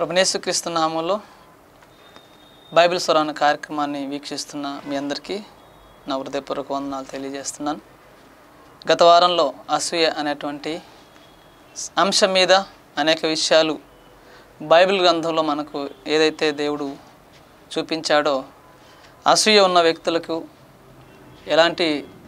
ప్రభునేసుక్రీస్తు నామంలో బైబిల్ స్వరాన కార్యక్రమాన్ని వీక్షిస్తున్న మీ అందరికీ నా హృదయపూర్వక వందనాలు తెలియజేస్తున్నాను గత వారంలో అసూయ అనేటువంటి అంశం మీద అనేక విషయాలు బైబిల్ గ్రంథంలో మనకు ఏదైతే దేవుడు చూపించాడో అసూయ ఉన్న వ్యక్తులకు ఎలాంటి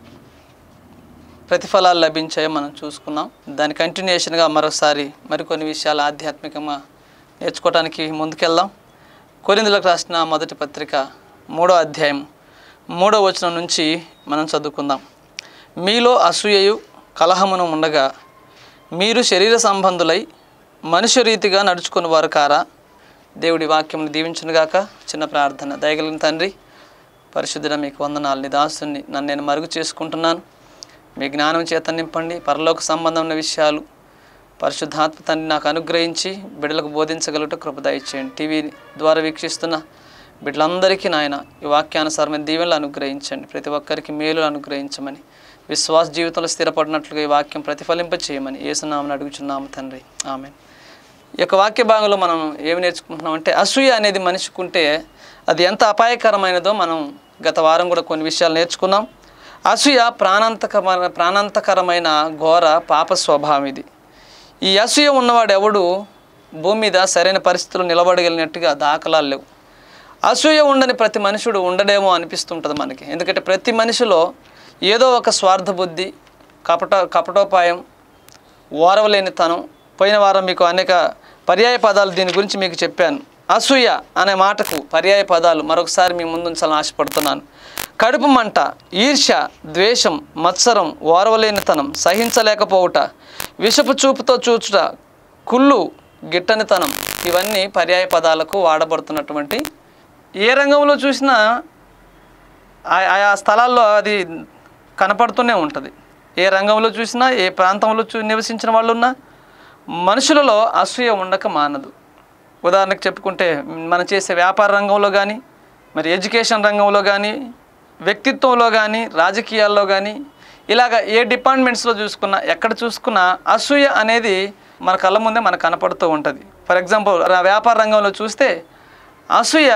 ప్రతిఫలాలు లభించాయో మనం చూసుకున్నాం దాని కంటిన్యూషన్గా మరోసారి మరికొన్ని విషయాలు ఆధ్యాత్మికంగా నేర్చుకోవడానికి ముందుకెళ్దాం కొరిందులకు రాసిన మొదటి పత్రిక మూడో అధ్యాయం మూడో వచనం నుంచి మనం చదువుకుందాం మీలో అసూయయు కలహమును ఉండగా మీరు శరీర సంబంధులై మనుష్య రీతిగా నడుచుకుని వారు కారా దేవుడి వాక్యం దీవించునుగాక చిన్న ప్రార్థన దయగలిగిన తండ్రి పరిశుద్ధుడ మీకు వందనాలు నీ దాసుని నన్ను నేను మరుగు చేసుకుంటున్నాను మీ జ్ఞానం చేత నింపండి పరలోక సంబంధం ఉన్న విషయాలు పరిశుద్ధాత్మ తండ్రి నాకు అనుగ్రహించి బిడ్డలకు బోధించగలుగుట కృప దయచేయండి టీవీ ద్వారా వీక్షిస్తున్న బిడ్డలందరికీ నాయన ఈ వాక్యానుసారమైన దీవెనలు అనుగ్రహించండి ప్రతి ఒక్కరికి మేలు అనుగ్రహించమని విశ్వాస జీవితంలో స్థిరపడినట్లుగా ఈ వాక్యం ప్రతిఫలింప చేయమని ఏసునామని అడుగుచున్నాము తండ్రి ఆమె ఈ యొక్క వాక్య భాగంలో మనం ఏమి నేర్చుకుంటున్నాం అంటే అసూయ అనేది మనిషికుంటే అది ఎంత అపాయకరమైనదో మనం గత వారం కూడా కొన్ని విషయాలు నేర్చుకున్నాం అసూయ ప్రాణాంతకమైన ప్రాణాంతకరమైన ఘోర పాప స్వభావం ఇది ఈ అసూయ ఉన్నవాడు ఎవడు భూమి మీద సరైన పరిస్థితులు నిలబడగలిగినట్టుగా దాఖలాలు లేవు అసూయ ఉండని ప్రతి మనుషుడు ఉండడేమో అనిపిస్తుంటుంది మనకి ఎందుకంటే ప్రతి మనిషిలో ఏదో ఒక స్వార్థ బుద్ధి కపట కపటోపాయం ఓరవలేనితనం పోయిన వారం మీకు అనేక పర్యాయ పదాలు దీని గురించి మీకు చెప్పాను అసూయ అనే మాటకు పర్యాయ పదాలు మరొకసారి మీ ముందుంచాలని ఆశపడుతున్నాను కడుపు మంట ఈర్ష్య ద్వేషం మత్సరం ఓరవలేనితనం సహించలేకపోవుట విషపు చూపుతో చూచుట కుళ్ళు గిట్టనితనం ఇవన్నీ పర్యాయ పదాలకు వాడబడుతున్నటువంటి ఏ రంగంలో చూసినా ఆ- ఆయా స్థలాల్లో అది కనపడుతూనే ఉంటుంది ఏ రంగంలో చూసినా ఏ ప్రాంతంలో చూ నివసించిన వాళ్ళు ఉన్నా మనుషులలో అసూయ ఉండక మానదు ఉదాహరణకు చెప్పుకుంటే మనం చేసే వ్యాపార రంగంలో కానీ మరి ఎడ్యుకేషన్ రంగంలో కానీ వ్యక్తిత్వంలో కానీ రాజకీయాల్లో కానీ ఇలాగ ఏ డిపార్ట్మెంట్స్లో చూసుకున్నా ఎక్కడ చూసుకున్నా అసూయ అనేది మన కళ్ళ ముందే మనకు కనపడుతూ ఉంటుంది ఫర్ ఎగ్జాంపుల్ వ్యాపార రంగంలో చూస్తే అసూయ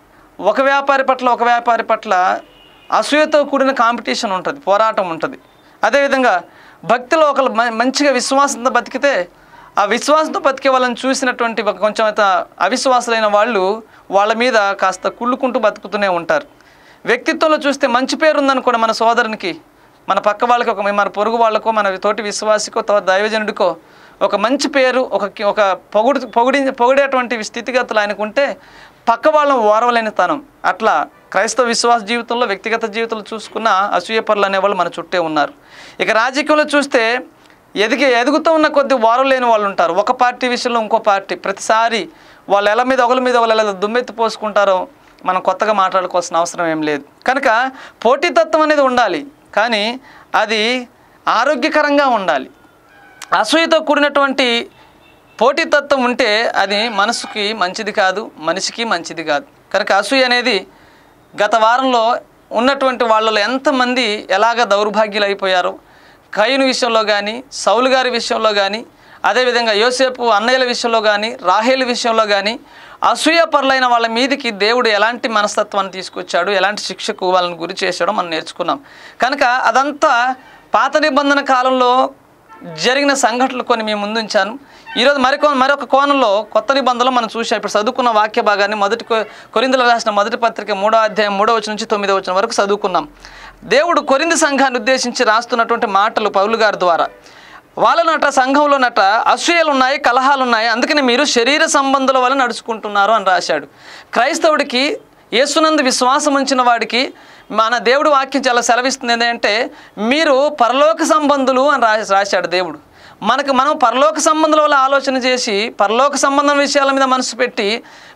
ఒక వ్యాపారి పట్ల ఒక వ్యాపారి పట్ల అసూయతో కూడిన కాంపిటీషన్ ఉంటుంది పోరాటం ఉంటుంది అదేవిధంగా భక్తిలో ఒకరు మ- మంచిగా విశ్వాసంతో బతికితే ఆ విశ్వాసంతో బతికే వాళ్ళని చూసినటువంటి ఒక కొంచెం అయితే అవిశ్వాసులైన వాళ్ళు వాళ్ళ మీద కాస్త కుళ్ళుకుంటూ బతుకుతూనే ఉంటారు వ్యక్తిత్వంలో చూస్తే మంచి పేరు ఉందనుకోండి మన సోదరునికి మన పక్క వాళ్ళకి ఒక మన పొరుగు వాళ్ళకో మన తోటి విశ్వాసికో తో- దైవజనుడికో ఒక మంచి పేరు ఒక కి- ఒక పొగుడు పొగిడి పొగిడేటువంటి స్థితిగతులు ఆయనకుంటే పక్క వాళ్ళని ఓరవలేని తనం అట్లా క్రైస్తవ విశ్వాస జీవితంలో వ్యక్తిగత జీవితంలో చూసుకున్న అసూయపరులు అనేవాళ్ళు మన చుట్టే ఉన్నారు ఇక రాజకీయంలో చూస్తే ఎదిగి ఎదుగుతూ ఉన్న కొద్ది వారం లేని వాళ్ళు ఉంటారు ఒక పార్టీ విషయంలో ఇంకో పార్టీ ప్రతిసారి వాళ్ళు ఎలా మీద ఒకరి మీద వాళ్ళు ఎలా దుమ్మెత్తి పోసుకుంటారో మనం కొత్తగా మాట్లాడుకోవాల్సిన అవసరం ఏం లేదు కనుక పోటీతత్వం అనేది ఉండాలి కానీ అది ఆరోగ్యకరంగా ఉండాలి అసూయతో కూడినటువంటి పోటీతత్వం ఉంటే అది మనసుకి మంచిది కాదు మనిషికి మంచిది కాదు కనుక అసూయ అనేది గత వారంలో ఉన్నటువంటి వాళ్ళలో ఎంతమంది ఎలాగ దౌర్భాగ్యులు అయిపోయారో కయ్యూని విషయంలో కానీ సౌలు గారి విషయంలో కానీ అదేవిధంగా యోసేపు అన్నయ్యల విషయంలో కానీ రాహేలు విషయంలో కానీ అసూయపరులైన వాళ్ళ మీదికి దేవుడు ఎలాంటి మనస్తత్వాన్ని తీసుకొచ్చాడు ఎలాంటి శిక్షకు వాళ్ళని గురి చేశాడో మనం నేర్చుకున్నాం కనుక అదంతా పాత నిబంధన కాలంలో జరిగిన సంఘటనలు కొన్ని మీ ముందు ఉంచాను ఈరోజు మరికొ మరొక కోణంలో కొత్త నిబంధనలు మనం చూసాం ఇప్పుడు చదువుకున్న వాక్య భాగాన్ని మొదటి కొ- కొరింథీయులకు రాసిన మొదటి పత్రిక మూడో అధ్యాయం మూడో వచ్చిన నుంచి తొమ్మిదో వచ్చిన వరకు చదువుకున్నాం దేవుడు కొరింది సంఘాన్ని ఉద్దేశించి రాస్తున్నటువంటి మాటలు పౌలు గారి ద్వారా వాళ్ళనట సంఘంలోనట అసూయలు ఉన్నాయి కలహాలు ఉన్నాయి అందుకని మీరు శరీర సంబంధుల వల్ల నడుచుకుంటున్నారు అని రాశాడు క్రైస్తవుడికి యేసునందు విశ్వాసం ఉంచిన వాడికి మన దేవుడు వాక్యం చాలా సెలవిస్తుంది ఏంటంటే మీరు పరలోక సంబంధులు అని రా రాశాడు దేవుడు మనకు మనం పరలోక సంబంధుల వల్ల ఆలోచన చేసి పరలోక సంబంధం విషయాల మీద మనసు పెట్టి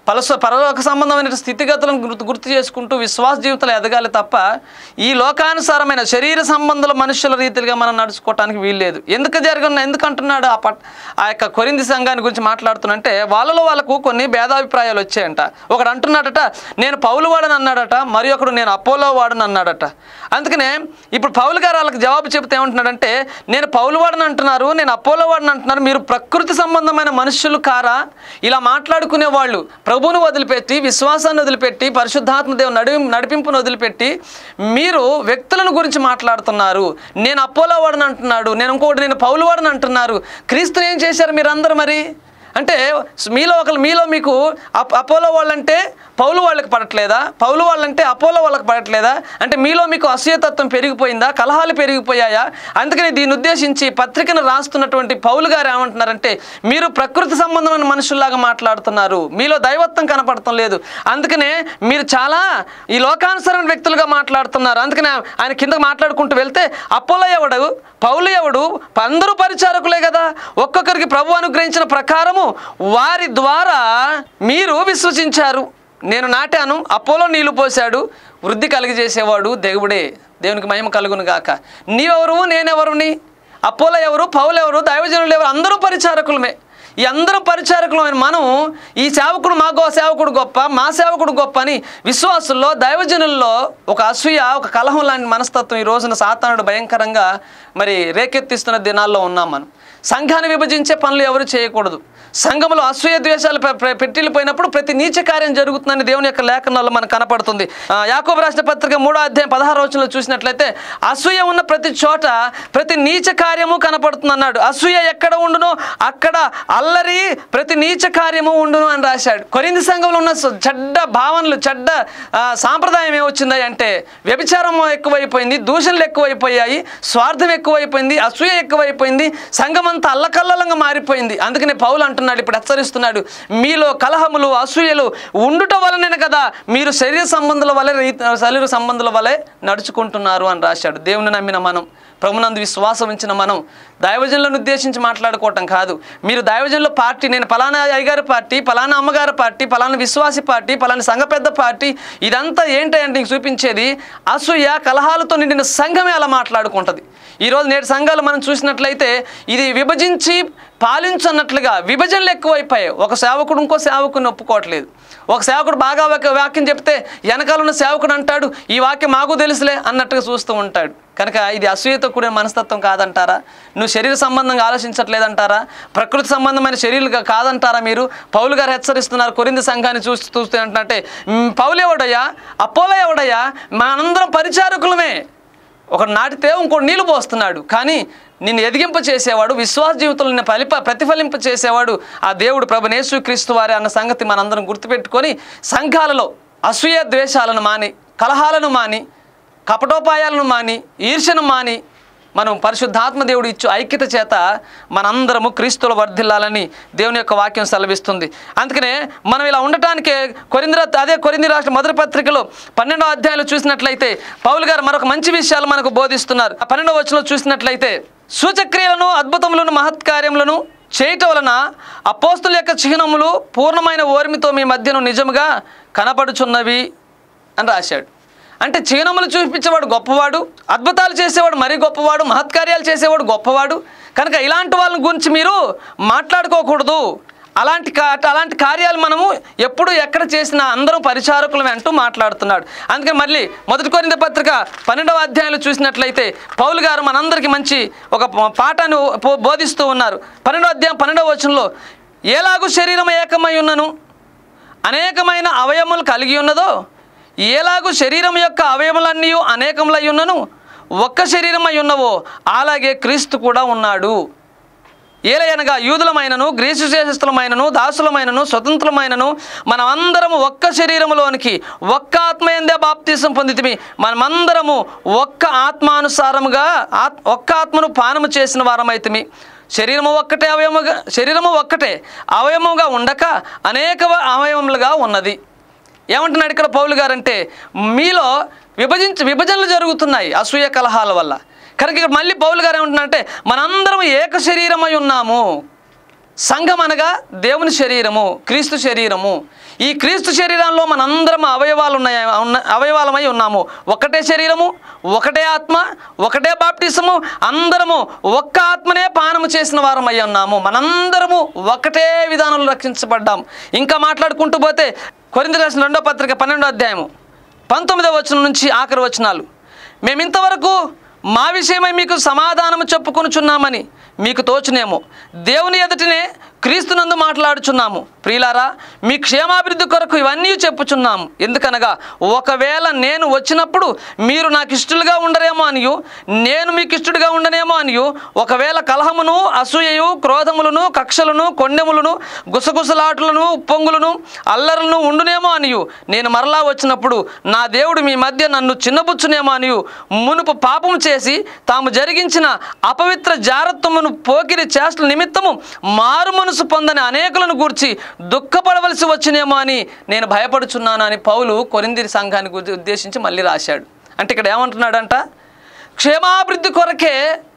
పలస పరలోక సంబంధమైన స్థితిగతులను గుర్తు గుర్తు చేసుకుంటూ విశ్వాస జీవితంలో ఎదగాలి తప్ప ఈ లోకానుసారమైన శరీర సంబంధాల మనుషుల రీతిగా మనం నడుచుకోవటానికి వీల్లేదు ఎందుకు జరగను ఎందుకు అంటున్నాడు ఆ పట్ ఆ యొక్క కొరింది సంఘాన్ని గురించి మాట్లాడుతున్నంటే వాళ్ళలో వాళ్ళకు కొన్ని భేదాభిప్రాయాలు వచ్చాయంట ఒకడు అంటున్నాడట నేను పౌలు వాడని అన్నాడట మరి ఒకడు నేను అపోలో వాడని అన్నాడట అందుకనే ఇప్పుడు పౌలు గారు వాళ్ళకి జవాబు చెబితే ఏమంటున్నాడంటే నేను పౌలు వాడని అంటున్నారు నేను అపోలో వాడని అంటున్నారు మీరు ప్రకృతి సంబంధమైన మనుషులు కారా ఇలా మాట్లాడుకునే వాళ్ళు ప్రభువును వదిలిపెట్టి విశ్వాసాన్ని వదిలిపెట్టి పరిశుద్ధాత్మ దేవు నడి నడిపింపును వదిలిపెట్టి మీరు వ్యక్తులను గురించి మాట్లాడుతున్నారు నేను అపోలో వాడని అంటున్నాడు నేను ఇంకోటి నేను పౌలు వాడని అంటున్నారు క్రీస్తుని ఏం చేశారు మీరందరూ మరి అంటే మీలో ఒకరు మీలో మీకు అప్ అపోలో వాళ్ళంటే పౌలు వాళ్ళకి పడట్లేదా పౌలు వాళ్ళంటే అపోలో వాళ్ళకి పడట్లేదా అంటే మీలో మీకు అసూయతత్వం పెరిగిపోయిందా కలహాలు పెరిగిపోయాయా అందుకని దీన్ని ఉద్దేశించి పత్రికను రాస్తున్నటువంటి పౌలు గారు ఏమంటున్నారంటే మీరు ప్రకృతి సంబంధమైన మనుషుల్లాగా మాట్లాడుతున్నారు మీలో దైవత్వం కనపడటం లేదు అందుకనే మీరు చాలా ఈ లోకానుసరమైన వ్యక్తులుగా మాట్లాడుతున్నారు అందుకనే ఆయన కింద మాట్లాడుకుంటూ వెళ్తే అపోలో ఎవడు పౌలు ఎవడు అందరూ పరిచారకులే కదా ఒక్కొక్కరికి ప్రభు అనుగ్రహించిన ప్రకారము వారి ద్వారా మీరు విశ్వసించారు నేను నాటాను అపోలో నీళ్లు పోశాడు వృద్ధి కలిగజేసేవాడు దేవుడే దేవునికి మహిమ కలుగును గాక నీవెవరు నేనెవరుని అపోలో ఎవరు పౌలు ఎవరు దైవజనులు ఎవరు అందరూ పరిచారకులమే ఈ అందరం పరిచారకులమైన మనం ఈ సేవకుడు మా గో సేవకుడు గొప్ప మా సేవకుడు గొప్ప అని విశ్వాసుల్లో దైవజనుల్లో ఒక అసూయ ఒక కలహం లాంటి మనస్తత్వం ఈ రోజున సాతానుడు భయంకరంగా మరి రేకెత్తిస్తున్న దినాల్లో ఉన్నాం మనం సంఘాన్ని విభజించే పనులు ఎవరు చేయకూడదు సంఘంలో అసూయ ద్వేషాలు పె- పె- పెట్టిల్లిపోయినప్పుడు ప్రతి నీచ కార్యం జరుగుతుందని దేవుని యొక్క లేఖనాల్లో మనకు కనపడుతుంది ఆ, యాకోబు రాసిన పత్రిక మూడో అధ్యాయం పదహారు వచనంలో చూసినట్లయితే అసూయ ఉన్న ప్రతి చోట ప్రతి నీచ కార్యము కనపడుతుంది అన్నాడు అసూయ ఎక్కడ ఉండునో అక్కడ అల్లరి ప్రతి నీచ కార్యము ఉండును అని రాశాడు కొరింది సంఘంలో ఉన్న స- చెడ్డ భావనలు చెడ్డ ఆ, సాంప్రదాయం ఏమొచ్చింది అంటే వ్యభిచారం ఎక్కువైపోయింది దూషణలు ఎక్కువైపోయాయి స్వార్థం ఎక్కువైపోయింది అసూయ ఎక్కువైపోయింది సంఘం అంతా అల్లకల్లంగా మారిపోయింది అందుకనే పౌలు అంటున్నాడు ఇప్పుడు హెచ్చరిస్తున్నాడు మీలో కలహములు అసూయలు ఉండుట వలనే కదా మీరు శరీర సంబంధాల వలె రీతి- శరీర సంబంధాల వలె నడుచుకుంటున్నారు అని రాశాడు దేవుని నమ్మిన మనం ప్రభునందు విశ్వాసం ఉంచిన మనం దైవజనులను ఉద్దేశించి మాట్లాడుకోవటం కాదు మీరు దైవజనుల పార్టీ నేను పలానా అయ్యగారి పార్టీ పలానా అమ్మగారి పార్టీ పలానా విశ్వాసి పార్టీ పలానా సంఘ పెద్ద పార్టీ ఇదంతా ఏంటంటే నీకు చూపించేది అసూయ కలహాలతో నిండిన సంఘమే అలా మాట్లాడుకుంటుంది ఈరోజు నేటి సంఘాలు మనం చూసినట్లయితే ఇది విభజించి పాలించన్నట్లుగా విభజనలు ఎక్కువైపోయాయి ఒక సేవకుడు ఇంకో సేవకుని ఒప్పుకోవట్లేదు ఒక సేవకుడు బాగా ఒక వాక్యం చెప్తే వెనకాల ఉన్న సేవకుడు అంటాడు ఈ వాక్యం మాకు తెలుసులే అన్నట్టుగా చూస్తూ ఉంటాడు కనుక ఇది అసూయతో కూడిన మనస్తత్వం కాదంటారా నువ్వు శరీర సంబంధంగా ఆలోచించట్లేదంటారా ప్రకృతి సంబంధమైన చర్యలు కాదంటారా మీరు పౌలు గారు హెచ్చరిస్తున్నారు కొరింది సంఘాన్ని చూస్తూ చూస్తూ అంటున్నట్టే "మ్, పౌలు ఎవడయ్యా అపోలో ఎవడయ్యా మనందరం పరిచారకులమే ఒకడు నాటితే ఇంకోటి నీళ్లు పోస్తున్నాడు కానీ నిన్ను ఎదిగింప చేసేవాడు విశ్వాస జీవితంలో నిన్ను ఫలిప ప్రతిఫలింప చేసేవాడు ఆ దేవుడు ప్రభు యేసుక్రీస్తు వారి అన్న సంగతి మనందరం గుర్తుపెట్టుకొని సంఘాలలో అసూయ ద్వేషాలను మాని కలహాలను మాని కపటోపాయాలను మాని ఈర్ష్యను మాని మనం పరిశుద్ధాత్మ దేవుడు ఇచ్చు ఐక్యత చేత మనందరము క్రీస్తుల వర్ధిల్లాలని దేవుని యొక్క వాక్యం సెలవిస్తుంది అందుకనే మనం ఇలా ఉండటానికే కొరింది రా- అదే కొరింది రాష్ట్ర మొదటి పత్రికలో పన్నెండో అధ్యాయంలో చూసినట్లయితే పౌలు గారు మరొక మంచి విషయాలు మనకు బోధిస్తున్నారు ఆ పన్నెండో వచనంలో చూసినట్లయితే సూచక్రియలను అద్భుతములను మహత్కార్యములను చేయటం వలన అపోస్తుల యొక్క చిహ్నములు పూర్ణమైన ఓర్మితో మీ మధ్యను నిజముగా కనపడుచున్నవి అని రాశాడు అంటే చిహ్నములు చూపించేవాడు గొప్పవాడు అద్భుతాలు చేసేవాడు మరీ గొప్పవాడు మహత్కార్యాలు చేసేవాడు గొప్పవాడు కనుక ఇలాంటి వాళ్ళని గురించి మీరు మాట్లాడుకోకూడదు అలాంటి కా అలాంటి కార్యాలు మనము ఎప్పుడు ఎక్కడ చేసినా అందరం పరిచారకులమే అంటూ మాట్లాడుతున్నాడు అందుకని మళ్ళీ మొదటి కొరింద పత్రిక పన్నెండవ అధ్యాయంలో చూసినట్లయితే పౌలు గారు మనందరికీ మంచి ఒక పాఠాన్ని బో- బోధిస్తూ ఉన్నారు పన్నెండవ అధ్యాయం పన్నెండవ వచనంలో ఏలాగు శరీరం ఏకమై ఉన్నను అనేకమైన అవయములు కలిగి ఉన్నదో ఏలాగు శరీరం యొక్క అవయములన్నీ అనేకములై ఉన్నను ఒక్క శరీరమై ఉన్నవో అలాగే క్రీస్తు కూడా ఉన్నాడు ఏలయనగా యూదులమైనను గ్రీసు శేషస్థులమైనను దాసులమైనను స్వతంత్రమైనను మనమందరము ఒక్క శరీరములోనికి ఒక్క ఆత్మయందే బాప్తీసం పొందితిమి మనమందరము ఒక్క ఆత్మానుసారముగా ఆత్ ఒక్క ఆత్మను పానము చేసిన వారమైతిమి శరీరము ఒక్కటే అవయముగా శరీరము ఒక్కటే అవయముగా ఉండక అనేక అవయవములుగా ఉన్నది ఏమంటున్నాడు ఇక్కడ పౌలు గారంటే మీలో విభజించి విభజనలు జరుగుతున్నాయి అసూయ కలహాల వల్ల కనుక ఇక్కడ మళ్ళీ పౌలు గారు ఏమంటున్నారంటే మనందరం ఏక శరీరమై ఉన్నాము సంఘం అనగా దేవుని శరీరము క్రీస్తు శరీరము ఈ క్రీస్తు శరీరంలో మనందరం అవయవాలు ఉన్నాయి ఉన్న అవయవాలమై ఉన్నాము ఒకటే శరీరము ఒకటే ఆత్మ ఒకటే బాప్టిసము అందరము ఒక్క ఆత్మనే పానము చేసిన వారం అయి ఉన్నాము మనందరము ఒకటే విధానంలో రక్షించబడ్డాం ఇంకా మాట్లాడుకుంటూ పోతే కొరింది రాసిన రెండో పత్రిక పన్నెండో అధ్యాయము పంతొమ్మిదవ వచనం నుంచి ఆఖరి వచనాలు మేము ఇంతవరకు మా విషయమై మీకు సమాధానము చెప్పుకొనుచున్నామని మీకు తోచునేమో దేవుని ఎదుటినే క్రీస్తునందు మాట్లాడుచున్నాము ప్రియులారా మీ క్షేమాభివృద్ధి కొరకు ఇవన్నీ చెప్పుచున్నాము ఎందుకనగా ఒకవేళ నేను వచ్చినప్పుడు మీరు నాకు ఇష్టలుగా ఉండరేమో అనియు నేను మీకు ఇష్టడుగా ఉండనేమో అనియు ఒకవేళ కలహమును అసూయయు క్రోధములను కక్షలను కొండెములను గుసగుసలాటలను ఉప్పొంగులను అల్లరులను ఉండునేమో అనియు నేను మరలా వచ్చినప్పుడు నా దేవుడు మీ మధ్య నన్ను చిన్నబుచ్చునేమో అనియు మునుపు పాపము చేసి తాము జరిగించిన అపవిత్ర జారత్వమును పోకిరి చేష్టల నిమిత్తము మారు మనసు పొందని అనేకులను గూర్చి దుఃఖపడవలసి వచ్చినేమో అని నేను భయపడుచున్నాను అని పౌలు కొరిందిరి సంఘానికి ఉద్ద- ఉద్దేశించి మళ్ళీ రాశాడు అంటే ఇక్కడ ఏమంటున్నాడంట క్షేమాభివృద్ధి కొరకే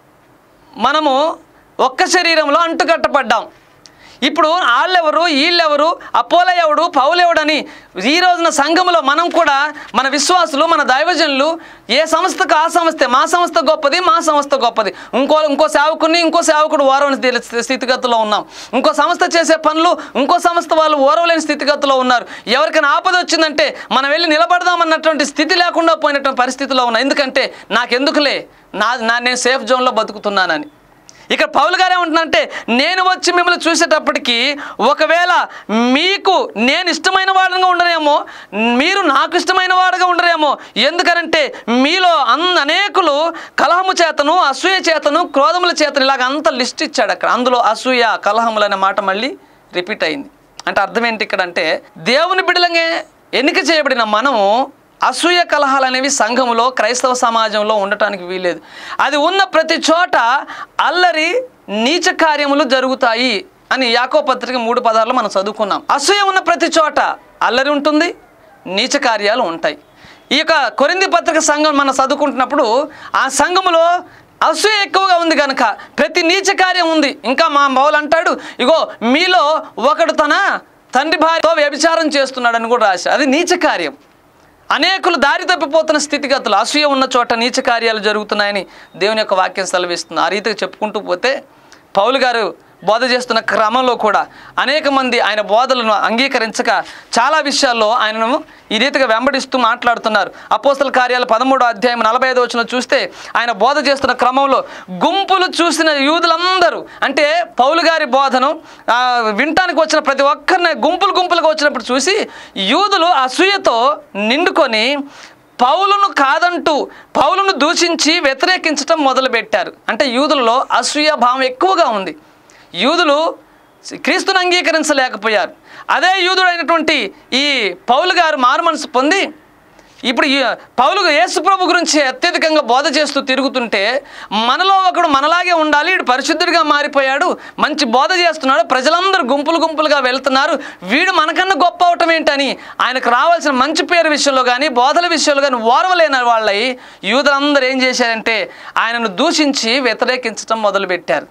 మనము ఒక్క శరీరంలో అంటుకట్టపడ్డాం ఇప్పుడు వాళ్ళెవరు వీళ్ళెవరు అపోల ఎవడు పౌలెవడని ఈ రోజున సంఘంలో మనం కూడా మన విశ్వాసులు మన దైవజనులు ఏ సంస్థకు ఆ సంస్థే మా సంస్థ గొప్పది మా సంస్థ గొప్పది ఇంకో ఇంకో సేవకుని ఇంకో సేవకుడు ఓరవని స్థితిగతిలో ఉన్నాం ఇంకో సంస్థ చేసే పనులు ఇంకో సంస్థ వాళ్ళు ఓరవలేని స్థితిగతిలో ఉన్నారు ఎవరికైనా ఆపద వచ్చిందంటే మనం వెళ్ళి నిలబడదామన్నటువంటి స్థితి లేకుండా పోయినటువంటి పరిస్థితిలో ఉన్నాం ఎందుకంటే నాకెందుకులే నా నా నేను సేఫ్ జోన్లో బతుకుతున్నానని ఇక్కడ పౌలు గారు ఏమంటున్నారంటే నేను వచ్చి మిమ్మల్ని చూసేటప్పటికి ఒకవేళ మీకు నేను ఇష్టమైన వాడుగా ఉండరేమో మీరు నాకు ఇష్టమైన వాడుగా ఉండరేమో ఎందుకనంటే మీలో అన్ అనేకులు కలహము చేతను అసూయ చేతను క్రోధముల చేతను ఇలాగ అంత లిస్ట్ ఇచ్చాడు అక్కడ అందులో అసూయ కలహములు అనే మాట మళ్ళీ రిపీట్ అయింది అంటే అర్థం ఏంటి ఇక్కడ అంటే దేవుని బిడలంగా ఎన్నిక చేయబడిన మనము అసూయ కలహాలు అనేవి సంఘములో క్రైస్తవ సమాజంలో ఉండటానికి వీలేదు అది ఉన్న ప్రతి చోట అల్లరి నీచ కార్యములు జరుగుతాయి అని యాకో పత్రిక మూడు పదాల్లో మనం చదువుకున్నాం అసూయ ఉన్న ప్రతి చోట అల్లరి ఉంటుంది నీచ కార్యాలు ఉంటాయి ఈ యొక్క కొరింది పత్రిక సంఘం మనం చదువుకుంటున్నప్పుడు ఆ సంఘములో అసూయ ఎక్కువగా ఉంది కనుక ప్రతి నీచ కార్యం ఉంది ఇంకా మా మౌలు అంటాడు ఇగో మీలో ఒకడు తన తండ్రి భార్యతో వ్యభిచారం చేస్తున్నాడని కూడా రాశాడు అది నీచ కార్యం అనేకులు దారి తప్పిపోతున్న స్థితిగతులు అసూయ ఉన్న చోట నీచ కార్యాలు జరుగుతున్నాయని దేవుని యొక్క వాక్యం సెలవిస్తుంది ఆ రీతిగా చెప్పుకుంటూ పోతే పౌలు గారు బోధ చేస్తున్న క్రమంలో కూడా అనేక మంది ఆయన బోధలను అంగీకరించక చాలా విషయాల్లో ఆయనను ఈ రీతిగా వెంబడిస్తూ మాట్లాడుతున్నారు అపోస్తల కార్యాలు పదమూడో అధ్యాయం నలభై ఐదో వచ్చిన చూస్తే ఆయన బోధ చేస్తున్న క్రమంలో గుంపులు చూసిన యూదులందరూ అంటే పౌలు గారి బోధను ఆ, వినటానికి వచ్చిన ప్రతి ఒక్కరిని గుంపులు గుంపులుగా వచ్చినప్పుడు చూసి యూదులు అసూయతో నిండుకొని పౌలును కాదంటూ పౌలును దూషించి వ్యతిరేకించటం మొదలుపెట్టారు అంటే యూదులలో అసూయ భావం ఎక్కువగా ఉంది యూదులు క్రీస్తును అంగీకరించలేకపోయారు అదే యూదుడైనటువంటి ఈ పౌలు గారు మారు మనసు పొంది ఇప్పుడు ఈ పౌలు యేసుప్రభు గురించి అత్యధికంగా బోధ చేస్తూ తిరుగుతుంటే మనలో ఒకడు మనలాగే ఉండాలి వీడు పరిశుద్ధుడిగా మారిపోయాడు మంచి బోధ చేస్తున్నాడు ప్రజలందరూ గుంపులు గుంపులుగా వెళ్తున్నారు వీడు మనకన్నా గొప్ప అవటం ఏంటని ఆయనకు రావాల్సిన మంచి పేరు విషయంలో కానీ బోధల విషయంలో కానీ ఓర్వలేని వాళ్ళై యూదులందరూ ఏం చేశారంటే ఆయనను దూషించి వ్యతిరేకించడం మొదలుపెట్టారు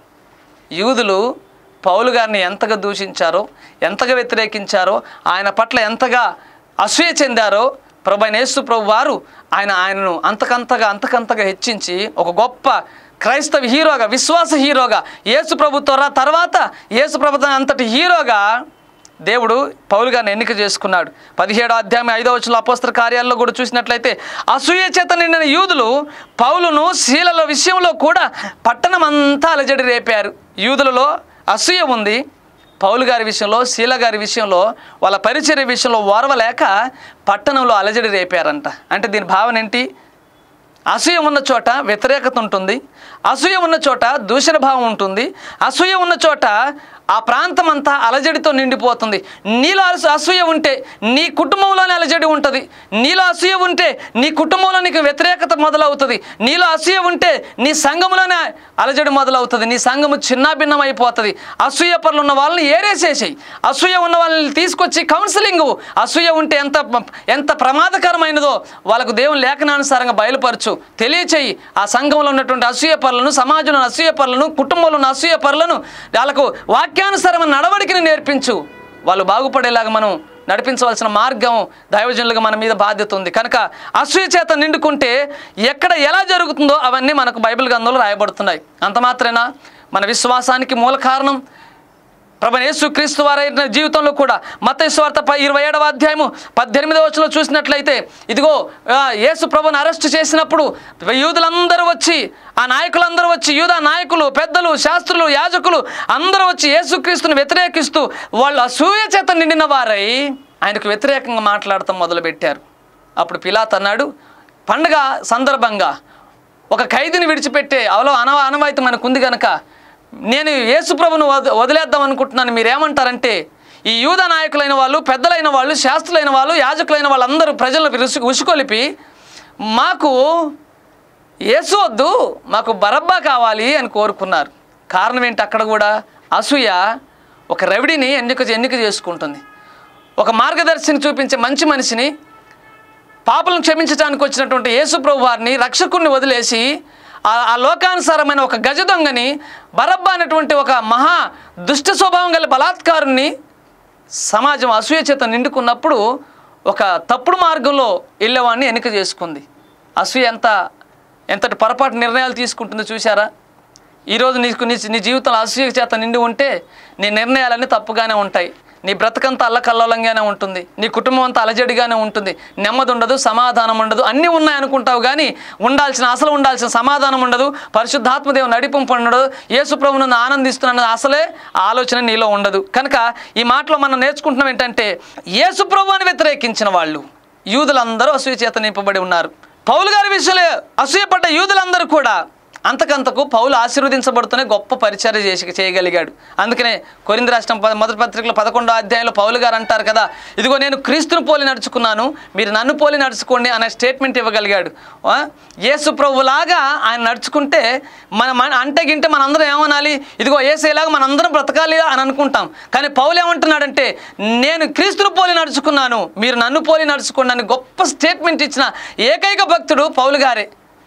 యూదులు పౌలు గారిని ఎంతగా దూషించారో ఎంతగా వ్యతిరేకించారో ఆయన పట్ల ఎంతగా అసూయ చెందారో ప్రభు అయిన యేసు ప్రభు వారు ఆయన ఆయనను అంతకంతగా అంతకంతగా హెచ్చించి ఒక గొప్ప క్రైస్తవ హీరోగా విశ్వాస హీరోగా యేసు ప్రభు త్వర తర్వాత యేసు ప్రభు అంతటి హీరోగా దేవుడు పౌలు గారిని ఎన్నిక చేసుకున్నాడు పదిహేడో అధ్యాయం ఐదో వచ్చిన అపోస్తల కార్యాల్లో కూడా చూసినట్లయితే అసూయ చేత నిండిన యూదులు పౌలును శీలల విషయంలో కూడా పట్టణం అంతా అలజడి రేపారు యూదులలో అసూయ ఉంది పౌలు గారి విషయంలో శీల గారి విషయంలో వాళ్ళ పరిచర్య విషయంలో ఓర్వలేక పట్టణంలో అలజడి రేపారంట అంటే దీని భావన ఏంటి అసూయ ఉన్న చోట వ్యతిరేకత ఉంటుంది అసూయ ఉన్న చోట దూషణ భావం ఉంటుంది అసూయ ఉన్న చోట ఆ ప్రాంతం అంతా అలజడితో నిండిపోతుంది నీలో అలస అసూయ ఉంటే నీ కుటుంబంలోనే అలజడి ఉంటుంది నీలో అసూయ ఉంటే నీ కుటుంబంలో నీకు వ్యతిరేకత మొదలవుతుంది నీలో అసూయ ఉంటే నీ సంఘములోనే అలజడి మొదలవుతుంది నీ సంఘము చిన్నాభిన్నం అయిపోతుంది అసూయ పనులు ఉన్న వాళ్ళని ఏరేసేసేయి అసూయ ఉన్న వాళ్ళని తీసుకొచ్చి కౌన్సిలింగ్ అసూయ ఉంటే ఎంత ఎంత ప్రమాదకరమైనదో వాళ్ళకు దేవుని లేఖనానుసారంగా బయలుపరచు తెలియచేయి ఆ సంఘంలో ఉన్నటువంటి అసూయ పనులను సమాజంలో అసూయ పనులను కుటుంబంలో ఉన్న అసూయ పనులను వాళ్ళకు వాక్య వాక్యానుసారమైన నడవడికని నేర్పించు వాళ్ళు బాగుపడేలాగా మనం నడిపించవలసిన మార్గం దైవజనులుగా మన మీద బాధ్యత ఉంది కనుక అసూయ చేత నిండుకుంటే ఎక్కడ ఎలా జరుగుతుందో అవన్నీ మనకు బైబిల్ గ్రంథంలో రాయబడుతున్నాయి అంత మాత్రేనా మన విశ్వాసానికి మూల కారణం ప్రభు యేసు క్రీస్తు వారైన జీవితంలో కూడా మతేశ్వార్త ప ఇరవై ఏడవ అధ్యాయము పద్దెనిమిదవ వచనంలో చూసినట్లయితే ఇదిగో ఆ, యేసు ప్రభుని అరెస్ట్ చేసినప్పుడు యూదులందరూ వచ్చి ఆ నాయకులందరూ వచ్చి యూదా నాయకులు పెద్దలు శాస్త్రులు యాజకులు అందరూ వచ్చి యేసుక్రీస్తుని వ్యతిరేకిస్తూ వాళ్ళు అసూయ చేత నిండిన వారై ఆయనకు వ్యతిరేకంగా మాట్లాడటం మొదలుపెట్టారు అప్పుడు పిలాత్ అన్నాడు పండగ సందర్భంగా ఒక ఖైదీని విడిచిపెట్టే అవలో అనవ అనవాయితీ మనకు ఉంది గనక నేను యేసుప్రభును వద వదిలేద్దాం అనుకుంటున్నాను మీరేమంటారంటే ఈ యూద నాయకులైన వాళ్ళు పెద్దలైన వాళ్ళు శాస్త్రులైన వాళ్ళు యాజకులైన వాళ్ళందరూ ప్రజలను ఉసు ఉసుకొలిపి మాకు యేసు వద్దు మాకు బరబ్బా కావాలి అని కోరుకున్నారు కారణం ఏంటి అక్కడ కూడా అసూయ ఒక రవిడిని ఎన్నిక ఎన్నిక చేసుకుంటుంది ఒక మార్గదర్శిని చూపించే మంచి మనిషిని పాపలను క్షమించడానికి వచ్చినటువంటి యేసు ప్రభు వారిని రక్షకుణ్ణి వదిలేసి ఆ ఆ లోకానుసారమైన ఒక గజ దొంగని బరబ్బా అనేటువంటి ఒక మహా దుష్ట స్వభావం గల బలాత్కారుణ్ణి సమాజం అసూయ చేత నిండుకున్నప్పుడు ఒక తప్పుడు మార్గంలో వెళ్ళేవాడిని ఎన్నిక చేసుకుంది అసూయ ఎంత ఎంతటి పొరపాటు నిర్ణయాలు తీసుకుంటుందో చూసారా ఈరోజు నీకు నీ నీ జీవితంలో అసూయ చేత నిండి ఉంటే నీ నిర్ణయాలన్నీ తప్పుగానే ఉంటాయి నీ బ్రతకంతా అల్లకల్లోలంగానే ఉంటుంది నీ కుటుంబం అంతా అలజడిగానే ఉంటుంది నెమ్మది ఉండదు సమాధానం ఉండదు అన్నీ ఉన్నాయి అనుకుంటావు కానీ ఉండాల్సిన అసలు ఉండాల్సిన సమాధానం ఉండదు పరిశుద్ధాత్మదేవ నడిపింపు ఉండదు యేసు ప్రభువును ఆనందిస్తున్నాను అసలే ఆ ఆలోచన నీలో ఉండదు కనుక ఈ మాటలో మనం నేర్చుకుంటున్నాం ఏంటంటే యేసు ప్రభువుని వ్యతిరేకించిన వాళ్ళు యూదులందరూ అసూయ చేత నింపబడి ఉన్నారు పౌలు గారి విషయంలో అసూయపడ్డ యూదులందరూ కూడా అంతకంతకు పౌలు ఆశీర్వదించబడుతూనే గొప్ప పరిచర్య చేసి చేయగలిగాడు అందుకనే కొరింది రాష్ట్రం ప- మొదటి పత్రికలో పదకొండో అధ్యాయంలో పౌలు గారు అంటారు కదా ఇదిగో నేను క్రీస్తును పోలి నడుచుకున్నాను మీరు నన్ను పోలి నడుచుకోండి అనే స్టేట్మెంట్ ఇవ్వగలిగాడు ఆ? యేసు ప్రభులాగా ఆయన నడుచుకుంటే మన మన అంటే గింటే మనందరం ఏమనాలి ఇదిగో ఏసేలాగా మనందరం బ్రతకాలి అని అనుకుంటాం కానీ పౌలు ఏమంటున్నాడంటే నేను క్రీస్తును పోలి నడుచుకున్నాను మీరు నన్ను పోలి నడుచుకోండి అని గొప్ప స్టేట్మెంట్ ఇచ్చిన ఏకైక భక్తుడు పౌలు గారే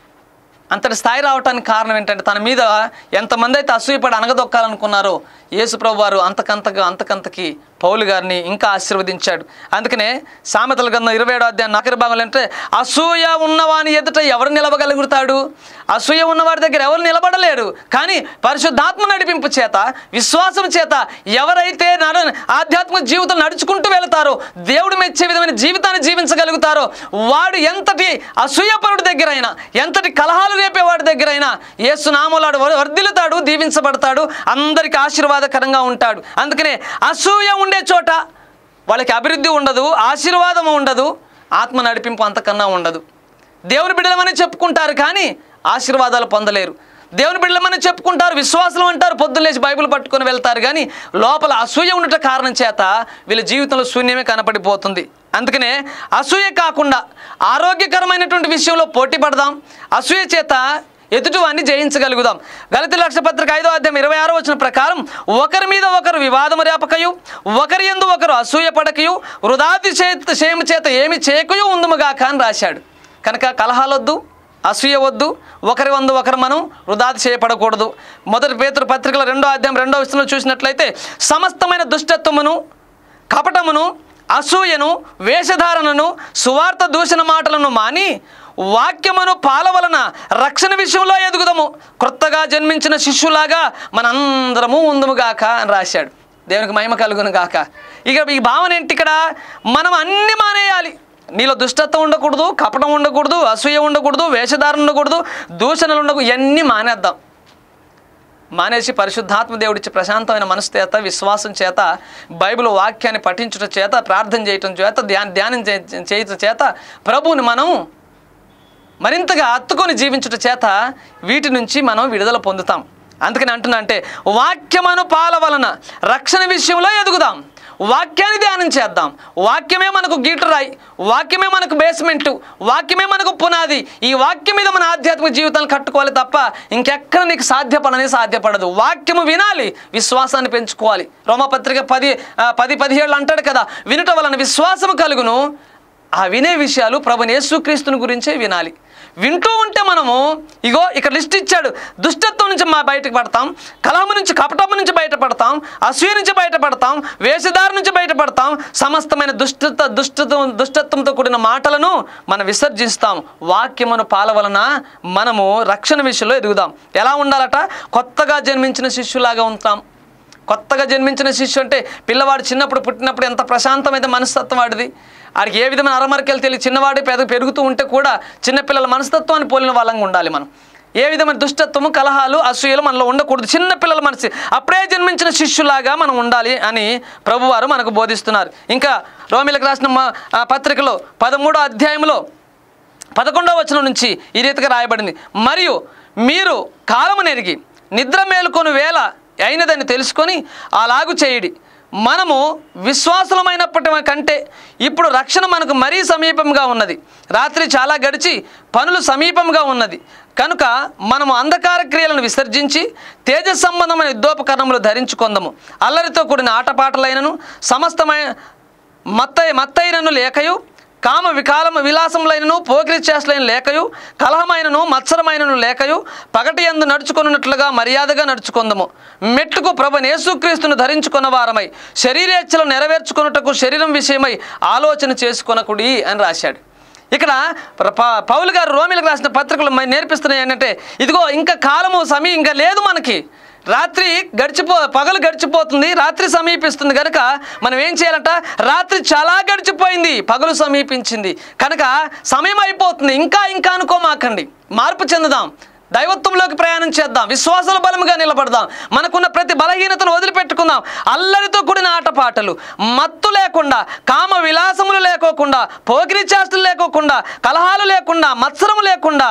అంతటి స్థాయి రావడానికి కారణం ఏంటంటే తన మీద ఎంతమంది అయితే అసూయపడి అనగదొక్కాలనుకున్నారో యేసుప్రభు వారు అంతకంతగా అంతకంతకి పౌలు గారిని ఇంకా ఆశీర్వదించాడు అందుకనే సామెతల గ్రంథం ఇరవై ఏడో అధ్యాయం నకరి భాగంలో అంటే అసూయ ఉన్నవాని ఎదుట ఎవరు నిలవగలుగుతాడు అసూయ ఉన్నవాడి దగ్గర ఎవరు నిలబడలేరు కానీ పరిశుద్ధాత్మ నడిపింపు చేత విశ్వాసం చేత ఎవరైతే నడ ఆధ్యాత్మిక జీవితం నడుచుకుంటూ వెళతారో దేవుడు మెచ్చే విధమైన జీవితాన్ని జీవించగలుగుతారో వాడు ఎంతటి అసూయపరుడి దగ్గరైనా ఎంతటి కలహాలు రేపేవాడి దగ్గరైనా ఏసునామలాడు వర్ధిల్లుతాడు దీవించబడతాడు అందరికి ఆశీర్వాదకరంగా ఉంటాడు అందుకనే అసూయ ఉండే చోట వాళ్ళకి అభివృద్ధి ఉండదు ఆశీర్వాదం ఉండదు ఆత్మ నడిపింపు అంతకన్నా ఉండదు దేవుని బిడ్డలమని చెప్పుకుంటారు కానీ ఆశీర్వాదాలు పొందలేరు దేవుని బిడ్డలమని చెప్పుకుంటారు విశ్వాసం అంటారు పొద్దున్న లేచి బైబిల్ పట్టుకొని వెళ్తారు కానీ లోపల అసూయ ఉండట కారణం చేత వీళ్ళ జీవితంలో శూన్యమే కనపడిపోతుంది అందుకనే అసూయ కాకుండా ఆరోగ్యకరమైనటువంటి విషయంలో పోటీ పడదాం అసూయ చేత ఎదుటివాన్ని జయించగలుగుదాం గలతి లక్ష పత్రిక ఐదో అధ్యాయం ఇరవై ఆరో వచ్చిన ప్రకారం ఒకరి మీద ఒకరు వివాదము రేపకయు ఒకరి ఎందు ఒకరు అసూయ పడకయు వృధాతి చేత చేయము చేత ఏమి చేయకయు ఉందుముగాక అని రాశాడు కనుక కలహాలొద్దు అసూయ వద్దు ఒకరి వందు ఒకరు మనం వృధాతి చేయపడకూడదు మొదటి పేతురు పత్రికల రెండో అధ్యాయం రెండో విషయంలో చూసినట్లయితే సమస్తమైన దుష్టత్వమును కపటమును అసూయను వేషధారణను సువార్త దూషణ మాటలను మాని వాక్యమును పాలవలన రక్షణ విషయంలో ఎదుగుదము క్రొత్తగా జన్మించిన శిష్యులాగా మనందరము ఉందుముగాక అని రాశాడు దేవునికి మహిమ కలుగును గాక ఇక ఈ భావన ఏంటి ఇక్కడ మనం అన్ని మానేయాలి నీలో దుష్టత్వం ఉండకూడదు కపటం ఉండకూడదు అసూయ ఉండకూడదు వేషధారణ ఉండకూడదు దూషణలు ఉండకూడదు ఇవన్నీ మానేద్దాం మానేసి పరిశుద్ధాత్మ దేవుడిచ్చే ప్రశాంతమైన మనసు చేత విశ్వాసం చేత బైబిల్ వాక్యాన్ని పఠించడం చేత ప్రార్థన చేయటం చేత ధ్యాన ధ్యానం చే- చేయటం చేత ప్రభువుని మనం మరింతగా హత్తుకొని జీవించుట చేత వీటి నుంచి మనం విడుదల పొందుతాం అందుకని అంటున్నా అంటే వాక్యమను పాల వలన రక్షణ విషయంలో ఎదుగుదాం వాక్యాన్ని ధ్యానం చేద్దాం వాక్యమే మనకు గీటరాయి వాక్యమే మనకు బేస్మెంట్ వాక్యమే మనకు పునాది ఈ వాక్యం మీద మన ఆధ్యాత్మిక జీవితాన్ని కట్టుకోవాలి తప్ప ఇంకెక్కడ నీకు సాధ్యపడనే సాధ్యపడదు వాక్యము వినాలి విశ్వాసాన్ని పెంచుకోవాలి రోమపత్రిక పది ఆ, పది పదిహేళ్ళు అంటాడు కదా వినుట వలన విశ్వాసము కలుగును ఆ వినే విషయాలు ప్రభుని యేసుక్రీస్తుని గురించే వినాలి వింటూ ఉంటే మనము ఇగో ఇక్కడ లిస్ట్ ఇచ్చాడు దుష్టత్వం నుంచి మా బయటకు పడతాం కలహము నుంచి కపటము నుంచి బయటపడతాం అసూయ నుంచి బయటపడతాం వేషధార నుంచి బయటపడతాం సమస్తమైన దుష్టత దుష్టత్వం దుష్టత్వంతో కూడిన మాటలను మనం విసర్జిస్తాం వాక్యమును పాలవలన మనము రక్షణ విషయంలో ఎదుగుదాం ఎలా ఉండాలట కొత్తగా జన్మించిన శిష్యులాగా ఉంటాం కొత్తగా జన్మించిన శిష్యు అంటే పిల్లవాడు చిన్నప్పుడు పుట్టినప్పుడు ఎంత ప్రశాంతమైన మనస్తత్వం వాడిది ఆడికి ఏ విధమైన అరమరికలు తెలియదు చిన్నవాడు పెద పెరుగుతూ ఉంటే కూడా చిన్నపిల్లల మనస్తత్వాన్ని పోలిన వాళ్ళంగా ఉండాలి మనం ఏ విధమైన దుష్టత్వము కలహాలు అసూయలు మనలో ఉండకూడదు చిన్న పిల్లల మనసు అప్పుడే జన్మించిన శిష్యులాగా మనం ఉండాలి అని ప్రభువారు మనకు బోధిస్తున్నారు ఇంకా రోమిలకు రాసిన మా- ఆ పత్రికలో పదమూడో అధ్యాయంలో పదకొండవ వచనం నుంచి ఈ రీతిగా రాయబడింది మరియు మీరు కాలము నెరిగి నిద్ర మేలుకొని వేళ అయినదని తెలుసుకొని అలాగు చేయుడి మనము విశ్వాసులమైనప్పటి కంటే ఇప్పుడు రక్షణ మనకు మరీ సమీపంగా ఉన్నది రాత్రి చాలా గడిచి పనులు సమీపంగా ఉన్నది కనుక మనము అంధకార క్రియలను విసర్జించి తేజ సంబంధమైన యుద్ధోపకరణములు ధరించుకుందాము అల్లరితో కూడిన ఆటపాటలైనను సమస్తమైన మత్తై మత్తైనను లేకయు కామ వికాలమ విలాసములైనను పోకిరి చేష్టలైన లేకయు కలహమైనను మత్సరమైనను లేకయు పగటి ఎందు నడుచుకున్నట్లుగా మర్యాదగా నడుచుకుందము మెట్టుకు ప్రభు యేసుక్రీస్తును ధరించుకున్న వారమై శరీరేచ్ఛలు నెరవేర్చుకున్నటకు శరీరం విషయమై ఆలోచన చేసుకొనకుడి అని రాశాడు ఇక్కడ ప్ర- ప- పౌలు గారు రోమిలకు రాసిన పత్రికలు మ- నేర్పిస్తున్నాయి ఏంటంటే ఇదిగో ఇంకా కాలము సమయం ఇంకా లేదు మనకి రాత్రి గడిచిపో పగలు గడిచిపోతుంది రాత్రి సమీపిస్తుంది కనుక మనం ఏం చేయాలంట రాత్రి చాలా గడిచిపోయింది పగలు సమీపించింది కనుక సమయం అయిపోతుంది ఇంకా ఇంకా అనుకోమాకండి మార్పు చెందుదాం దైవత్వంలోకి ప్రయాణం చేద్దాం విశ్వాసాల బలముగా నిలబడదాం మనకున్న ప్రతి బలహీనతను వదిలిపెట్టుకుందాం అల్లరితో కూడిన ఆటపాటలు మత్తు లేకుండా కామ విలాసములు లేకోకుండా పోకిరి చేష్టలు లేకోకుండా కలహాలు లేకుండా మత్సరము లేకుండా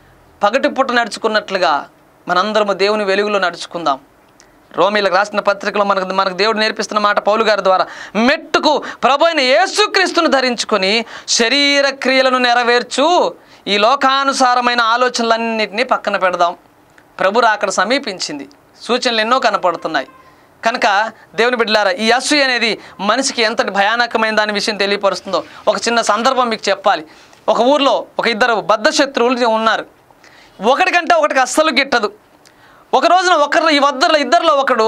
పగటి పుట్ట నడుచుకున్నట్లుగా మనందరము దేవుని వెలుగులో నడుచుకుందాం రోమిలకు రాసిన పత్రికలో మనకు మనకు దేవుడు నేర్పిస్తున్న మాట పౌలు గారి ద్వారా మెట్టుకు ప్రభు అయిన యేసుక్రీస్తును ధరించుకొని శరీర క్రియలను నెరవేర్చు ఈ లోకానుసారమైన ఆలోచనలన్నింటినీ పక్కన పెడదాం ప్రభు అక్కడ సమీపించింది సూచనలు ఎన్నో కనపడుతున్నాయి కనుక దేవుని బిడ్డలారా ఈ అసూయ అనేది మనిషికి ఎంతటి భయానకమైన దాని విషయం తెలియపరుస్తుందో ఒక చిన్న సందర్భం మీకు చెప్పాలి ఒక ఊర్లో ఒక ఇద్దరు బద్ధ శత్రువులు ఉన్నారు ఒకటికంటే ఒకటికి అస్సలు గిట్టదు ఒక రోజున ఒకరు ఈ వద్దరు ఇద్దరిలో ఒకడు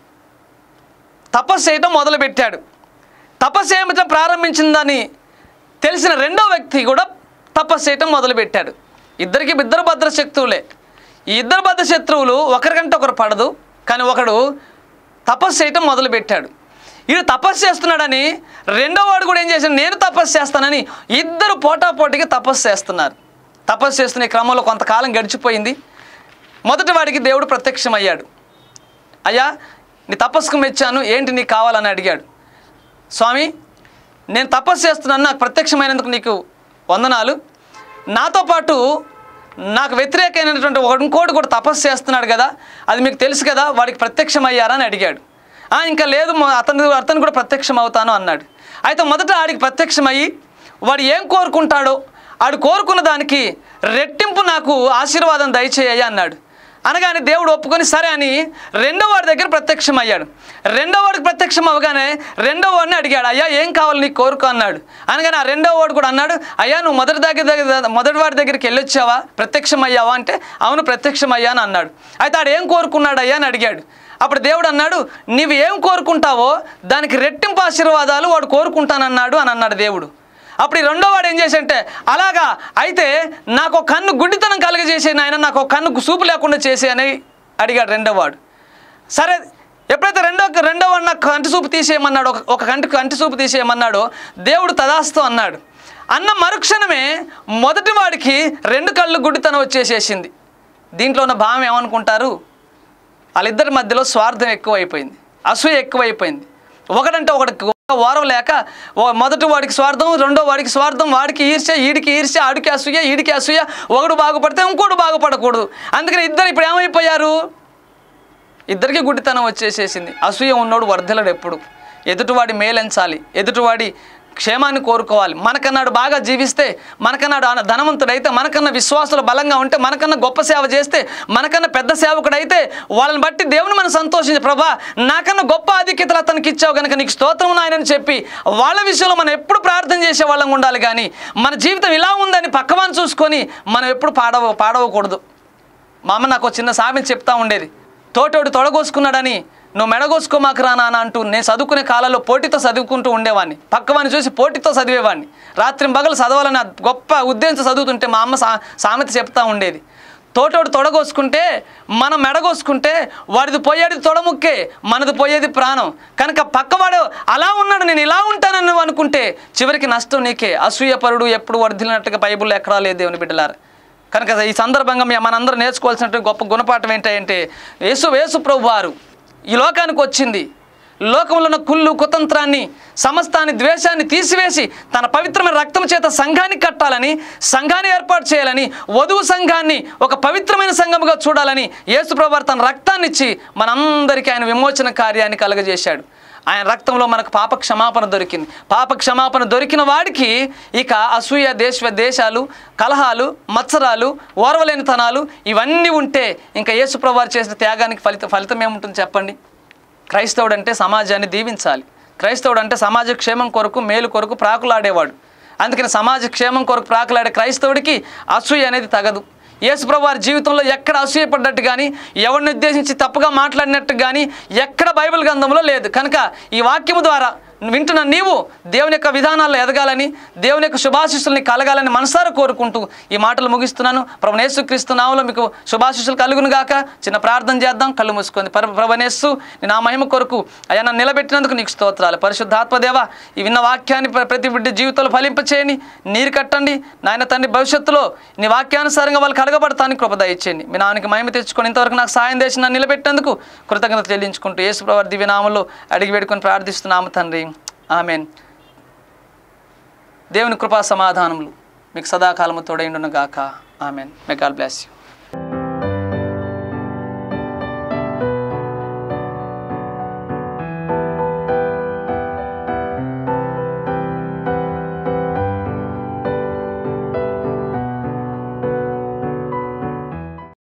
తపస్సు చేయటం మొదలుపెట్టాడు తపస్సు చేయటం ప్రారంభించిందని తెలిసిన రెండో వ్యక్తి కూడా తపస్సు చేయటం మొదలుపెట్టాడు ఇద్దరికి ఇద్దరు భద్ర శత్రువులే ఈ ఇద్దరు భద్ర శత్రువులు ఒకరికంటే ఒకరు పడదు కానీ ఒకడు తపస్సు చేయటం మొదలుపెట్టాడు ఈడు తపస్సు చేస్తున్నాడని రెండో వాడు కూడా ఏం చేశాడు నేను తపస్సు చేస్తానని ఇద్దరు పోటాపోటీగా తపస్సు చేస్తున్నారు తపస్సు చేస్తున్న ఈ క్రమంలో కొంతకాలం గడిచిపోయింది మొదటి వాడికి దేవుడు ప్రత్యక్షమయ్యాడు అయ్యా నీ తపస్సుకు మెచ్చాను ఏంటి నీకు కావాలని అడిగాడు స్వామి నేను తపస్సు చేస్తున్నాను నాకు ప్రత్యక్షమైనందుకు నీకు వందనాలు నాతో పాటు నాకు వ్యతిరేకమైనటువంటి ఒక ఇంకోటి కూడా తపస్సు చేస్తున్నాడు కదా అది మీకు తెలుసు కదా వాడికి ప్రత్యక్షమయ్యారా అని అడిగాడు "ఆ, ఇంకా లేదు మా- అతను అతను కూడా ప్రత్యక్షం అవుతాను అన్నాడు అయితే మొదట ఆడికి ప్రత్యక్షమయ్యి వాడు ఏం కోరుకుంటాడో ఆడు కోరుకున్న దానికి రెట్టింపు నాకు ఆశీర్వాదం దయచేయ అన్నాడు అనగానే దేవుడు ఒప్పుకొని సరే అని రెండో వాడి దగ్గర ప్రత్యక్షం అయ్యాడు రెండో వాడికి ప్రత్యక్షం అవగానే రెండో వాడిని అడిగాడు అయ్యా ఏం కావాలి నీకు కోరుకో అన్నాడు అనగానే ఆ రెండో వాడు కూడా అన్నాడు అయ్యా నువ్వు మొదటి దగ్గర దగ్గర మొదటి వాడి దగ్గరికి వెళ్ళొచ్చావా ప్రత్యక్షం అయ్యావా అంటే అవును ప్రత్యక్షం అయ్యాను అన్నాడు అయితే ఆడు ఏం కోరుకున్నాడు అయ్యా అని అడిగాడు అప్పుడు దేవుడు అన్నాడు నీవు ఏం కోరుకుంటావో దానికి రెట్టింపు ఆశీర్వాదాలు వాడు కోరుకుంటానన్నాడు అని అన్నాడు దేవుడు అప్పుడు ఈ రెండో వాడు ఏం చేశాడంటే అలాగా అయితే నాకు ఒక కన్ను గుడ్డితనం కలుగజేసే నాయన నాకు ఒక కన్ను చూపు లేకుండా చేసే అని అడిగాడు రెండో వాడు సరే ఎప్పుడైతే రెండో రెండో వాడు నాకు కంటి చూపు తీసేయమన్నాడు ఒక ఒక కంటి కంటి చూపు తీసేయమన్నాడో దేవుడు తదాస్తు అన్నాడు అన్న మరుక్షణమే మొదటి వాడికి రెండు కళ్ళు గుడ్డితనం వచ్చేసేసింది దీంట్లో ఉన్న భావం ఏమనుకుంటారు వాళ్ళిద్దరి మధ్యలో స్వార్థం ఎక్కువైపోయింది అసూయ ఎక్కువైపోయింది ఒకడంటే ఒకడికి ఒక వారం లేక ఓ మొదటి వాడికి స్వార్థం రెండో వాడికి స్వార్థం వాడికి ఈర్ష్య ఈడికి ఈర్ష్య ఆడికి అసూయ ఈడికి అసూయ ఒకడు బాగుపడితే ఇంకోటి బాగుపడకూడదు అందుకని ఇద్దరు ఇప్పుడు ఏమైపోయారు ఇద్దరికి గుడ్డితనం వచ్చేసేసింది అసూయ ఉన్నోడు వర్ధలడు ఎప్పుడు ఎదుటివాడి మేలెంచాలి ఎదుటివాడి క్షేమాన్ని కోరుకోవాలి మనకన్నాడు బాగా జీవిస్తే మనకన్నాడు ఆయన ధనవంతుడైతే మనకన్నా విశ్వాసులు బలంగా ఉంటే మనకన్నా గొప్ప సేవ చేస్తే మనకన్నా పెద్ద సేవకుడైతే వాళ్ళని బట్టి దేవుని మనం సంతోషించే ప్రభా నాకన్నా గొప్ప ఆధిక్యతలు అతనికి ఇచ్చావు కనుక నీకు స్తోత్రం నాయనని చెప్పి వాళ్ళ విషయంలో మనం ఎప్పుడు ప్రార్థన చేసే వాళ్ళం ఉండాలి కానీ మన జీవితం ఇలా ఉందని పక్కవాన్ని చూసుకొని మనం ఎప్పుడు పాడవ పాడవకూడదు మా అమ్మ నాకు ఒక చిన్న సామెత చెప్తా ఉండేది తోటోడు తొడగోసుకున్నాడని నువ్వు మెడగోసుకోమాకరా నాన్న అంటూ నేను చదువుకునే కాలంలో పోటీతో చదువుకుంటూ ఉండేవాడిని పక్కవాడిని చూసి పోటీతో చదివేవాడిని రాత్రి పగలు చదవాలని ఆ గొప్ప ఉద్దేశంతో చదువుతుంటే మా అమ్మ సా సామెత చెప్తా ఉండేది తోటోడు తొడగోసుకుంటే మనం మెడగోసుకుంటే వాడిది పోయేది తొడముక్కే మనది పోయేది ప్రాణం కనుక పక్కవాడు అలా ఉన్నాడు నేను ఇలా ఉంటానని నువ్వు అనుకుంటే చివరికి నష్టం నీకే అసూయపరుడు ఎప్పుడు వర్ధిల్లినట్టుగా బైబిల్లో ఎక్కడా లేదు దేవుని బిడ్డలారా కనుక ఈ సందర్భంగా మేము మనందరం నేర్చుకోవాల్సినటువంటి గొప్ప గుణపాఠం ఏంటంటే యేసు యేసు ప్రభు వారు ఈ లోకానికి వచ్చింది లోకంలో ఉన్న కుళ్ళు కుతంత్రాన్ని సమస్తాన్ని ద్వేషాన్ని తీసివేసి తన పవిత్రమైన రక్తం చేత సంఘాన్ని కట్టాలని సంఘాన్ని ఏర్పాటు చేయాలని వధువు సంఘాన్ని ఒక పవిత్రమైన సంఘముగా చూడాలని యేసుప్రభు వారు తన రక్తాన్ని ఇచ్చి మనందరికీ ఆయన విమోచన కార్యాన్ని కలుగజేశాడు ఆయన రక్తంలో మనకు పాప క్షమాపణ దొరికింది పాప క్షమాపణ దొరికిన వాడికి ఇక అసూయ దేశ దేశాలు కలహాలు మత్సరాలు ఓర్వలేనితనాలు ఇవన్నీ ఉంటే ఇంకా యేసుప్రభు వారు చేసిన త్యాగానికి ఫలిత ఫలితం ఏముంటుంది చెప్పండి క్రైస్తవుడు అంటే సమాజాన్ని దీవించాలి క్రైస్తవుడు అంటే సమాజ క్షేమం కొరకు మేలు కొరకు ప్రాకులాడేవాడు అందుకని సమాజ క్షేమం కొరకు ప్రాకులాడే క్రైస్తవుడికి అసూయ అనేది తగదు యేసుప్రభు వారి జీవితంలో ఎక్కడ అసూయపడ్డట్టు కానీ ఎవరిని ఉద్దేశించి తప్పుగా మాట్లాడినట్టు కానీ ఎక్కడ బైబిల్ గ్రంథంలో లేదు కనుక ఈ వాక్యము ద్వారా వింటున్న నీవు దేవుని యొక్క విధానాల్లో ఎదగాలని దేవుని యొక్క శుభాశిస్సుల్ని కలగాలని మనసారా కోరుకుంటూ ఈ మాటలు ముగిస్తున్నాను ప్రభు యేసుక్రీస్తు నామలో మీకు శుభాశిస్సులు కలుగును గాక చిన్న ప్రార్థన చేద్దాం కళ్ళు మూసుకొని పర ప్రభనేస్సు నేను ఆ మహిమ కొరకు అయ్యా నన్ను నిలబెట్టినందుకు నీకు స్తోత్రాలు పరిశుద్ధాత్మదేవ ఈ విన్న వాక్యాన్ని ప్ర- ప్రతి బిడ్డ జీవితంలో ఫలింపచేయండి నీరు కట్టండి నాయన తండ్రి భవిష్యత్తులో నీ వాక్యానుసారంగా వాళ్ళు కలగబడతానికి కృప దయచేయండి మీ నాన్నకి మహిమ తెచ్చుకొని ఇంతవరకు నాకు సాయం చేసి నన్ను నిలబెట్టేందుకు కృతజ్ఞత చెల్లించుకుంటూ యేసు ప్రభు దివ్యనామంలో అడిగి పెట్టుకొని ప్రార్థిస్తున్నాము తండ్రి ఆమెన్ దేవుని కృపా సమాధానములు మీకు సదాకాలము తోడైండును గాక ఆమెన్ మే గాడ్ బ్లెస్ యూ